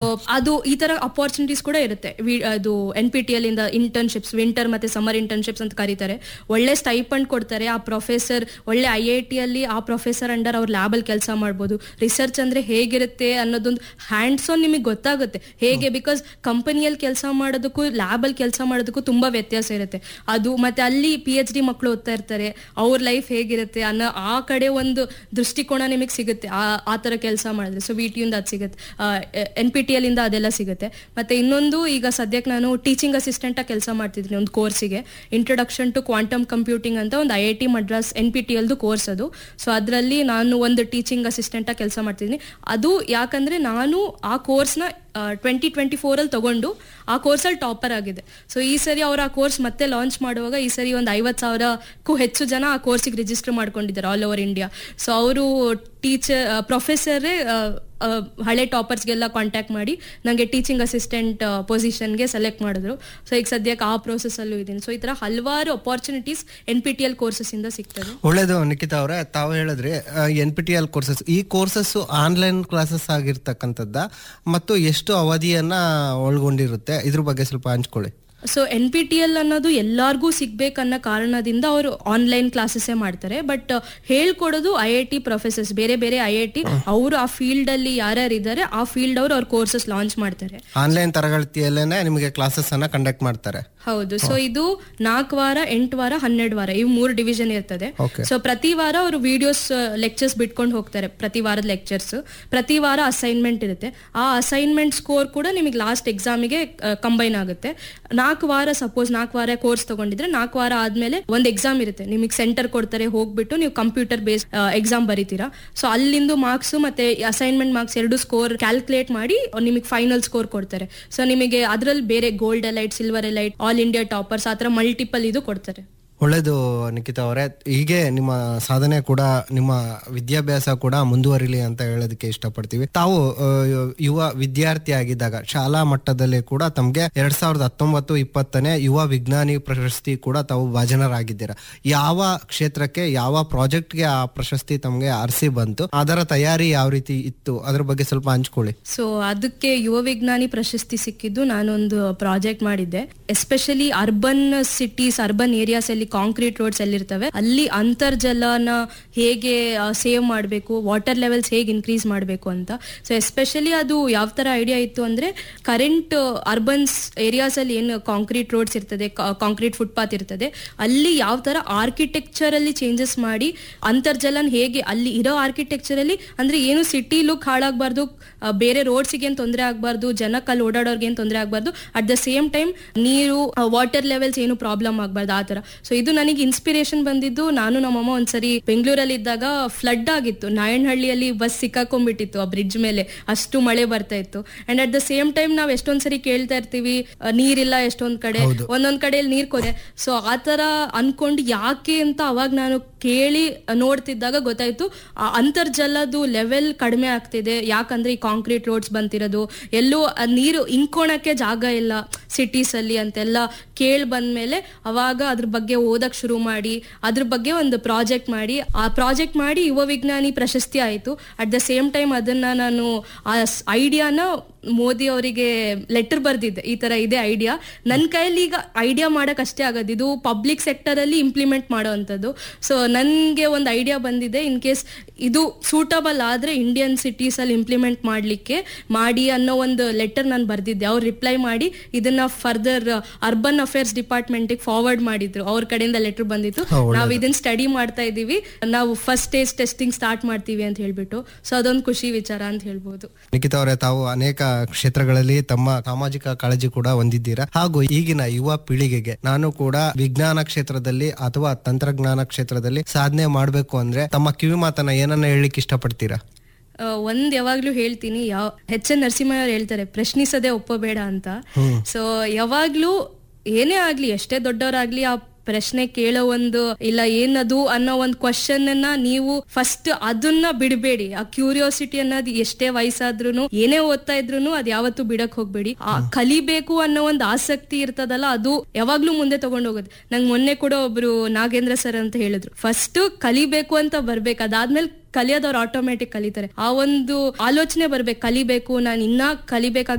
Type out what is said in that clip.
ಅದು ಈ ತರ ಅಪಾರ್ಚುನಿಟೀಸ್ ಕೂಡ ಇರುತ್ತೆ ವಿ- ಅದು ಎನ್ ಪಿ ಟಿ ಎಲ್ ಇಂದ ಇಂಟರ್ನ್ಶಿಪ್ಸ್ ವಿಂಟರ್ ಮತ್ತೆ ಸಮ್ಮರ್ ಇಂಟರ್ನ್ಶಿಪ್ಸ್ ಅಂತ ಕರೀತಾರೆ ಒಳ್ಳೆ ಸ್ಟೈಪಂಡ್ ಕೊಡ್ತಾರೆ ಆ ಪ್ರೊಫೆಸರ್ ಒಳ್ಳೆ ಐ ಐ ಟಿ ಅಲ್ಲಿ ಆ ಪ್ರೊಫೆಸರ್ ಅಂಡರ್ ಅವ್ರ ಲ್ಯಾಬ್ ಅಲ್ಲಿ ಕೆಲಸ ಮಾಡ್ಬೋದು ರಿಸರ್ಚ್ ಅಂದ್ರೆ ಹೇಗಿರುತ್ತೆ ಅನ್ನೋದೊಂದು ಹ್ಯಾಂಡ್ಸ್ ಆನ್ ನಿಮಗೆ ಗೊತ್ತಾಗುತ್ತೆ ಹೇಗೆ ಬಿಕಾಸ್ ಕಂಪನಿಯಲ್ಲಿ ಕೆಲಸ ಮಾಡೋದಕ್ಕೂ ಲ್ಯಾಬ್ ಅಲ್ಲಿ ಕೆಲಸ ಮಾಡೋದಕ್ಕೂ ತುಂಬಾ ವ್ಯತ್ಯಾಸ ಇರುತ್ತೆ ಅದು ಮತ್ತೆ ಅಲ್ಲಿ ಪಿ ಎಚ್ ಡಿ ಮಕ್ಕಳು ಓದ್ತಾ ಇರ್ತಾರೆ ಅವ್ರ ಲೈಫ್ ಹೇಗಿರುತ್ತೆ ಅನ್ನೋ ಆ ಕಡೆ ಒಂದು ದೃಷ್ಟಿಕೋನ ನಿಮಗೆ ಸಿಗುತ್ತೆ ಆ ಆ ತರ ಕೆಲಸ ಮಾಡಿದ್ರೆ ಸೊ ವಿ ಟಿಯಿಂದ ಅದು ಸಿಗುತ್ತೆ ಎನ್ ಪಿ ಟಿ ಎಲ್ ಇಂದ ಅದೆಲ್ಲ ಸಿಗುತ್ತೆ ಮತ್ತೆ ಇನ್ನೊಂದು ಈಗ ಸದ್ಯಕ್ಕೆ ನಾನು ಟೀಚಿಂಗ್ ಅಸಿಸ್ಟೆಂಟ್ ಆಗಿ ಕೆಲಸ ಮಾಡ್ತಿದ್ದೀನಿ ಒಂದು ಕೋರ್ಸಿಗೆ ಇಂಟ್ರೊಡಕ್ಷನ್ ಟು ಕ್ವಾಂಟಮ್ ಕಂಪ್ಯೂಟಿಂಗ್ ಅಂತ ಒಂದು I I T Madras N P T ಎಲ್ದು ಕೋರ್ಸ್ ಅದು ಸೊ ಅದರಲ್ಲಿ ನಾನು ಒಂದು ಟೀಚಿಂಗ್ ಅಸಿಸ್ಟೆಂಟ್ ಆಗಿ ಕೆಲಸ ಮಾಡ್ತಿದ್ದೀನಿ ಅದು ಯಾಕಂದ್ರೆ ನಾನು ಆ ಕೋರ್ಸ್ನ ಟ್ವೆಂಟಿ ಟ್ವೆಂಟಿ ಫೋರಲ್ಲಿ ತಗೊಂಡು ಆ ಕೋರ್ಸಲ್ಲಿ ಟಾಪರ್ ಆಗಿದೆ ಸೊ ಈ ಸರಿ ಅವ್ರು ಆ ಕೋರ್ಸ್ ಮತ್ತೆ ಲಾಂಚ್ ಮಾಡುವಾಗ ಈ ಸರಿ ಒಂದು ಐವತ್ತು ಸಾವಿರಕ್ಕೂ ಹೆಚ್ಚು ಜನ ಆ ಕೋರ್ಸಿಗೆ ರಿಜಿಸ್ಟರ್ ಮಾಡ್ಕೊಂಡಿದ್ದಾರೆ ಆಲ್ ಓವರ್ ಇಂಡಿಯಾ ಸೊ ಅವರು ಟೀಚರ್ ಪ್ರೊಫೆಸರೇ ಹಳೆ ಟಾಪರ್ಸ್ಗೆಲ್ಲ ಕಾಂಟ್ಯಾಕ್ಟ್ ಮಾಡಿ ನನಗೆ ಟೀಚಿಂಗ್ ಅಸಿಸ್ಟೆಂಟ್ ಪೊಸಿಷನ್ಗೆ ಸೆಲೆಕ್ಟ್ ಮಾಡಿದ್ರು ಸೊ ಈಗ ಸದ್ಯಕ್ಕೆ ಆ ಪ್ರೋಸೆಸ್ಸಲ್ಲೂ ಇದ್ದೀನಿ ಸೊ ಈ ಥರ ಹಲವಾರು opportunities N P T L ಕೋರ್ಸಸ್ಸಿಂದ ಸಿಗ್ತದೆ ಒಳ್ಳೇದು ನಿಖಿತಾ ಅವರೇ ತಾವು ಹೇಳಿದ್ರಿ N P T L courses ಈ ಕೋರ್ಸಸ್ ಆನ್ಲೈನ್ ಕ್ಲಾಸಸ್ ಆಗಿರ್ತಕ್ಕಂಥದ್ದ ಮತ್ತು ಎಷ್ಟು ಅವಧಿಯನ್ನ ಒಳಗೊಂಡಿರುತ್ತೆ ಇದ್ರ ಬಗ್ಗೆ ಸ್ವಲ್ಪ ಹಂಚ್ಕೊಳ್ಳಿ so N P T L ಅನ್ನೋದು ಎಲ್ಲಾರ್ಗೂ ಸಿಗ್ಬೇಕನ್ನೋ ಕಾರಣದಿಂದ ಅವರು ಆನ್ಲೈನ್ ಕ್ಲಾಸಸ್ಸೇ ಮಾಡ್ತಾರೆ ಬಟ್ ಹೇಳ್ಕೊಡೋದು ಐ ಐ ಟಿ ಪ್ರೊಫೆಸರ್ಸ್ ಬೇರೆ ಬೇರೆ ಐ ಐ ಟಿ ಅವರು ಆ ಫೀಲ್ಡ್ ಅಲ್ಲಿ ಯಾರ್ಯಾರು ಇದ್ದಾರೆ ಆ ಫೀಲ್ಡ್ ಅವರು ಅವ್ರ ಕೋರ್ಸಸ್ ಲಾಂಚ್ ಮಾಡ್ತಾರೆ ಆನ್ಲೈನ್ ತರಗತಿಯಲ್ಲೇನೆ ನಿಮಗೆ ಕ್ಲಾಸಸ್ ಅನ್ನ ಕಂಡಕ್ಟ್ ಮಾಡ್ತಾರೆ ಹೌದು ಸೊ ಇದು ನಾಲ್ಕು ವಾರ ಎಂಟು ವಾರ ಹನ್ನೆರಡು ವಾರ ಇವು ಮೂರು ಡಿವಿಷನ್ ಇರ್ತದೆ Okay. ಸೊ ಪ್ರತಿ ವಾರ ಅವರು ವಿಡಿಯೋಸ್ ಲೆಕ್ಚರ್ಸ್ ಬಿಟ್ಕೊಂಡು ಹೋಗ್ತಾರೆ ಪ್ರತಿ ವಾರದ ಲೆಕ್ಚರ್ಸ್ ಪ್ರತಿ ವಾರ ಅಸೈನ್ಮೆಂಟ್ ಇರುತ್ತೆ ಆ ಅಸೈನ್ಮೆಂಟ್ ಸ್ಕೋರ್ ಕೂಡ ನಿಮಗೆ ಲಾಸ್ಟ್ ಎಕ್ಸಾಮಿಗೆ ಕಂಬೈನ್ ಆಗುತ್ತೆ ನಾಲ್ಕು ವಾರ ಸಪೋಸ್ ನಾಲ್ಕು ವಾರ ಕೋರ್ಸ್ ತಗೊಂಡಿದ್ರೆ ನಾಲ್ಕು ವಾರ ಆದ್ಮೇಲೆ ಒಂದು ಎಕ್ಸಾಮ್ ಇರುತ್ತೆ ನಿಮಗೆ ಸೆಂಟರ್ ಕೊಡ್ತಾರೆ ಹೋಗ್ಬಿಟ್ಟು ನೀವು ಕಂಪ್ಯೂಟರ್ ಬೇಸ್ ಎಕ್ಸಾಮ್ ಬರೀತೀರಾ ಸೊ ಅಲ್ಲಿಂದು ಮಾರ್ಕ್ಸ್ ಮತ್ತೆ ಅಸೈನ್ಮೆಂಟ್ ಮಾರ್ಕ್ಸ್ ಎರಡು ಸ್ಕೋರ್ ಕ್ಯಾಲ್ಕುಲೇಟ್ ಮಾಡಿ ನಿಮಗೆ ಫೈನಲ್ ಸ್ಕೋರ್ ಕೊಡ್ತಾರೆ ಸೊ ನಿಮಗೆ ಅದರಲ್ಲಿ ಬೇರೆ gold elite silver elite all India toppers ಆ ಥರ ಮಲ್ಟಿಪಲ್ ಇದು ಕೊಡ್ತಾರೆ ಒಳ್ಳೇದು ನಿಖಿತಾ ಅವರೇ ಹೀಗೆ ನಿಮ್ಮ ಸಾಧನೆ ಕೂಡ ನಿಮ್ಮ ವಿದ್ಯಾಭ್ಯಾಸ ಕೂಡ ಮುಂದುವರಿಲಿ ಅಂತ ಹೇಳೋದಕ್ಕೆ ಇಷ್ಟಪಡ್ತೀವಿ ತಾವು ಆ, ಯುವ ವಿದ್ಯಾರ್ಥಿ ಆಗಿದ್ದಾಗ ಶಾಲಾ ಮಟ್ಟದಲ್ಲಿ ಕೂಡ ತಮಗೆ ಎರಡ್ ಸಾವಿರದ ಹತ್ತೊಂಬತ್ತು ಇಪ್ಪತ್ತನೇ ಯುವ ವಿಜ್ಞಾನಿ ಪ್ರಶಸ್ತಿ ಕೂಡ ತಾವು ಭಾಜನರಾಗಿದ್ದೀರಾ ಯಾವ ಕ್ಷೇತ್ರಕ್ಕೆ ಯಾವ ಪ್ರಾಜೆಕ್ಟ್ಗೆ ಆ ಪ್ರಶಸ್ತಿ ತಮಗೆ ಅರಸಿ ಬಂತು ಅದರ ತಯಾರಿ ಯಾವ ರೀತಿ ಇತ್ತು ಅದ್ರ ಬಗ್ಗೆ ಸ್ವಲ್ಪ ಹಂಚ್ಕೊಳ್ಳಿ ಸೊ ಅದಕ್ಕೆ ಯುವ ವಿಜ್ಞಾನಿ ಪ್ರಶಸ್ತಿ ಸಿಕ್ಕಿದ್ದು ನಾನೊಂದು ಪ್ರಾಜೆಕ್ಟ್ ಮಾಡಿದ್ದೆ especially urban cities urban areas ಅಲ್ಲಿ ಕಾಂಕ್ರೀಟ್ ರೋಡ್ಸ್ ಎಲ್ಲಿರ್ತವೆ ಅಲ್ಲಿ ಅಂತರ್ಜಲನ ಹೇಗೆ ಸೇವ್ ಮಾಡಬೇಕು ವಾಟರ್ ಲೆವೆಲ್ಸ್ ಹೇಗೆ ಇನ್ಕ್ರೀಸ್ ಮಾಡಬೇಕು ಅಂತ ಸೊ ಎಸ್ಪೆಷಲಿ ಅದು ಯಾವ ತರ ಐಡಿಯಾ ಇತ್ತು ಅಂದ್ರೆ ಕರೆಂಟ್ ಅರ್ಬನ್ಸ್ ಏರಿಯಾಸ್ ಅಲ್ಲಿ ಏನು ಕಾಂಕ್ರೀಟ್ ರೋಡ್ಸ್ ಇರ್ತದೆ ಕಾಂಕ್ರೀಟ್ ಫುಟ್ಪಾತ್ ಇರ್ತದೆ ಅಲ್ಲಿ ಯಾವ ತರ ಆರ್ಕಿಟೆಕ್ಚರ್ ಅಲ್ಲಿ ಚೇಂಜಸ್ ಮಾಡಿ ಅಂತರ್ಜಲನ್ ಹೇಗೆ ಅಲ್ಲಿ ಇರೋ ಆರ್ಕಿಟೆಕ್ಚರ್ ಅಲ್ಲಿ ಅಂದ್ರೆ ಏನು ಸಿಟಿ ಲುಕ್ ಹಾಳಾಗಬಾರ್ದು ಬೇರೆ ರೋಡ್ಸಿಗೆ ಏನು ತೊಂದರೆ ಆಗಬಾರ್ದು ಜನಕ್ಕೆ ಅಲ್ಲಿ ಓಡಾಡೋರ್ಗೆ ಏನು ತೊಂದರೆ ಆಗಬಾರ್ದು ಅಟ್ ದ ಸೇಮ್ ಟೈಮ್ ನೀರು ವಾಟರ್ ಲೆವೆಲ್ಸ್ ಏನು ಪ್ರಾಬ್ಲಮ್ ಆಗಬಾರ್ದು ಆ ತರ ಸೊ ಇದು ನನಗೆ ಇನ್ಸ್ಪಿರೇಷನ್ ಬಂದಿದ್ದು ನಾನು ನಮ್ಮಮ್ಮ ಒಂದ್ಸರಿ ಬೆಂಗಳೂರಲ್ಲಿ ಇದ್ದಾಗ ಫ್ಲಡ್ ಆಗಿತ್ತು ನಾಯಣಹಳ್ಳಿಯಲ್ಲಿ ಬಸ್ ಸಿಕ್ಕಾಕೊಂಡ್ಬಿಟ್ಟಿತ್ತು ಆ ಬ್ರಿಡ್ಜ್ ಮೇಲೆ ಅಷ್ಟು ಮಳೆ ಬರ್ತಾ ಇತ್ತು and at the same time ನಾವ್ ಎಷ್ಟೊಂದ್ ಸರಿ ಕೇಳ್ತಾ ಇರ್ತೀವಿ ಆ, ನೀರಿಲ್ಲ ಎಷ್ಟೊಂದ್ ಕಡೆ ಒಂದೊಂದ್ ಕಡೆಯಲ್ಲಿ ನೀರ್ ಕೊರೆ ಸೊ ಆ ತರ ಅನ್ಕೊಂಡು ಯಾಕೆ ಅಂತ ಅವಾಗ ನಾನು ಕೇಳಿ ನೋಡ್ತಿದ್ದಾಗ ಗೊತ್ತಾಯ್ತು ಆ ಅಂತರ್ಜಲದ್ದು ಲೆವೆಲ್ ಕಡಿಮೆ ಆಗ್ತಿದೆ ಯಾಕಂದ್ರೆ ಈ ಕಾಂಕ್ರೀಟ್ ರೋಡ್ಸ್ ಬಂತಿರೋದು ಎಲ್ಲೂ ಆ ನೀರು ಇಂಕೋಣಕ್ಕೆ ಜಾಗ ಇಲ್ಲ ಸಿಟೀಸ್ ಅಲ್ಲಿ ಅಂತೆಲ್ಲ ಕೇಳಿ ಬಂದ್ಮೇಲೆ ಅವಾಗ ಅದ್ರ ಬಗ್ಗೆ ಓದಕ್ ಶುರು ಮಾಡಿ ಅದ್ರ ಬಗ್ಗೆ ಒಂದು ಪ್ರಾಜೆಕ್ಟ್ ಮಾಡಿ ಆ ಪ್ರಾಜೆಕ್ಟ್ ಮಾಡಿ ಯುವ ವಿಜ್ಞಾನಿ ಪ್ರಶಸ್ತಿ ಆಯ್ತು ಅಟ್ ದ ಸೇಮ್ ಟೈಮ್ ಅದನ್ನ ನಾನು ಆ ಐಡಿಯಾನ ಮೋದಿ ಅವರಿಗೆ ಲೆಟರ್ ಬರ್ದಿದ್ದೆ ಈ ತರ ಇದೆ ಐಡಿಯಾ ನನ್ನ ಕೈಯಲ್ಲಿ ಈಗ ಐಡಿಯಾ ಮಾಡಕ್ ಅಷ್ಟೇ ಆಗೋದು ಇದು ಪಬ್ಲಿಕ್ ಸೆಕ್ಟರ್ ಅಲ್ಲಿ ಇಂಪ್ಲಿಮೆಂಟ್ ಮಾಡೋವಂಥದ್ದು ಸೊ ನನ್ಗೆ ಒಂದು ಐಡಿಯಾ ಬಂದಿದೆ ಇನ್ ಕೇಸ್ ಇದು ಸೂಟಬಲ್ ಆದ್ರೆ ಇಂಡಿಯನ್ ಸಿಟೀಸ್ ಅಲ್ಲಿ ಇಂಪ್ಲಿಮೆಂಟ್ ಮಾಡ್ಲಿಕ್ಕೆ ಮಾಡಿ ಅನ್ನೋ ಒಂದು ಲೆಟರ್ ನಾನು ಬರ್ದಿದ್ದೆ ಅವ್ರು ರಿಪ್ಲೈ ಮಾಡಿ ಇದನ್ನ further urban affairs department forward ಮಾಡಿದ್ರು ಅವ್ರ ಕಡೆಯಿಂದ ಲೆಟರ್ ಬಂದಿತ್ತು ನಾವು ಇದನ್ನ ಸ್ಟಡಿ ಮಾಡ್ತಾ ಇದೀವಿ ನಾವು ಫಸ್ಟ್ ಸ್ಟೇಜ್ ಟೆಸ್ಟಿಂಗ್ ಸ್ಟಾರ್ಟ್ ಮಾಡ್ತೀವಿ ಅಂತ ಹೇಳ್ಬಿಟ್ಟು ಸೊ ಅದೊಂದು ಖುಷಿ ವಿಚಾರ ಅಂತ ಹೇಳ್ಬೋದು ನಿಖಿತಾ ಅವರೇ ತಾವು ಅನೇಕ ಕ್ಷೇತ್ರಗಳಲ್ಲಿ ತಮ್ಮ ಸಾಮಾಜಿಕ ಕಾಳಜಿ ಕೂಡ ಹೊಂದಿದ್ದೀರಾ ಹಾಗೂ ಈಗಿನ ಯುವ ಪೀಳಿಗೆಗೆ ನಾನು ಕೂಡ ವಿಜ್ಞಾನ ಕ್ಷೇತ್ರದಲ್ಲಿ ಅಥವಾ ತಂತ್ರಜ್ಞಾನ ಕ್ಷೇತ್ರದಲ್ಲಿ ಸಾಧನೆ ಮಾಡಬೇಕು ಅಂದ್ರೆ ತಮ್ಮ ಕಿವಿ ಮಾತನ್ನ ಏನನ್ನ ಹೇಳಲಿಕ್ಕೆ ಇಷ್ಟಪಡ್ತೀರಾ ಆ, ಒಂದ್ ಯಾವಾಗ್ಲೂ ಹೇಳ್ತೀನಿ ಯಾವ ಎಚ್ ಎನ್ ನರಸಿಂಹ ಅವ್ರು ಹೇಳ್ತಾರೆ ಪ್ರಶ್ನಿಸದೆ ಒಪ್ಪಬೇಡ ಅಂತ ಸೊ ಯಾವಾಗ್ಲೂ ಏನೇ ಆಗ್ಲಿ ಎಷ್ಟೇ ದೊಡ್ಡವರಾಗ್ಲಿ ಆ ಪ್ರಶ್ನೆ ಕೇಳೋ ಒಂದು ಇಲ್ಲ ಏನದು ಅನ್ನೋ ಒಂದು ಕ್ವಶನ್ ಅನ್ನ ನೀವು ಫಸ್ಟ್ ಅದನ್ನ ಬಿಡಬೇಡಿ ಆ ಕ್ಯೂರಿಯಾಸಿಟಿ ಅನ್ನೋದು ಎಷ್ಟೇ ವಯಸ್ಸಾದ್ರೂ ಏನೇ ಓದ್ತಾ ಇದ್ರು ಅದ್ ಯಾವತ್ತೂ ಬಿಡಕ್ ಹೋಗ್ಬೇಡಿ ಆ ಕಲಿಬೇಕು ಅನ್ನೋ ಒಂದು ಆಸಕ್ತಿ ಇರ್ತದಲ್ಲ ಅದು ಯಾವಾಗ್ಲೂ ಮುಂದೆ ತಗೊಂಡ್ ಹೋಗುತ್ತೆ ನಂಗೆ ಮೊನ್ನೆ ಕೂಡ ಒಬ್ರು ನಾಗೇಂದ್ರ ಸರ್ ಅಂತ ಹೇಳಿದ್ರು ಫಸ್ಟ್ ಕಲಿಬೇಕು ಅಂತ ಬರ್ಬೇಕು ಅದಾದ್ಮೇಲೆ ಕಲಿಯೋದವ್ರು ಆಟೋಮೆಟಿಕ್ ಕಲಿತಾರೆ ಆ ಒಂದು ಆಲೋಚನೆ ಬರ್ಬೇಕು ಕಲಿಬೇಕು ನಾನು ಇನ್ನ ಕಲಿಬೇಕಾಗಿ